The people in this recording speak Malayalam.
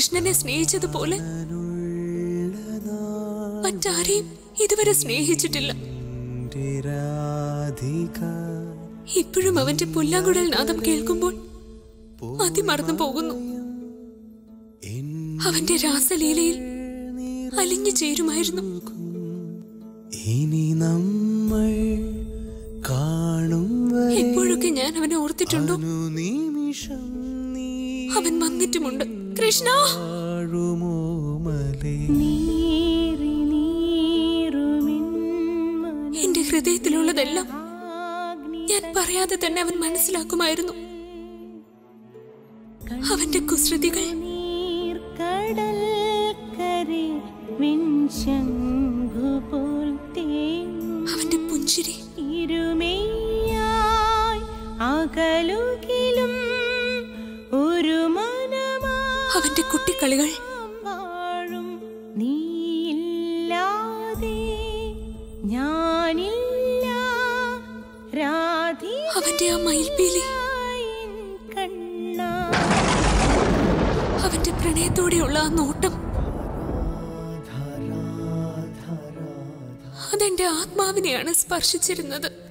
കൃഷ്ണനെ സ്നേഹിച്ചതുപോലെ മറ്റാരെയും ഇതുവരെ സ്നേഹിച്ചിട്ടില്ല രാധിക ഇപ്പോഴും അവന്റെ പുല്ലാങ്കുഴൽ നാദം കേൾക്കുമ്പോൾ മതി മറന്നു പോകുന്നു അവന്റെ രാസലീലയിൽ അലിഞ്ഞു ചേരുമായിരുന്നു ഇനി നമ്മൾ കാണും എപ്പോഴൊക്കെ ഞാൻ അവനെ ഓർത്തിട്ടുണ്ടോ നിമിഷം നീ അവൻ വന്നിട്ടുമുണ്ട് കൃഷ്ണ വാഴുമോ മലേ നീറി നീറുമിൻ എന്റെ ഹൃദയത്തിലുള്ളതെല്ലാം ഞാൻ പറയാതെ തന്നെ അവൻ മനസ്സിലാക്കുമായിരുന്നു അവന്റെ കുസൃതികൾ നീർക്കടൽ കരെ വിൻശംഖുപോൽ തേങ്ങും അവന്റെ പുഞ്ചിരി ഇരുമയായി അകലുകിലും ഒരു മനമാം അവന്റെ കുട്ടിക്കളികൾ വാഴും നീയില്ലാതെ ഞാനില്ല രാധി അവന്റെ ആ മയിൽപീലി കണ്ണ അവന്റെ പ്രണയത്തോടെയുള്ള ആ നോട്ടം അതെന്റെ ആത്മാവിനെയാണ് സ്പർശിച്ചിരുന്നത്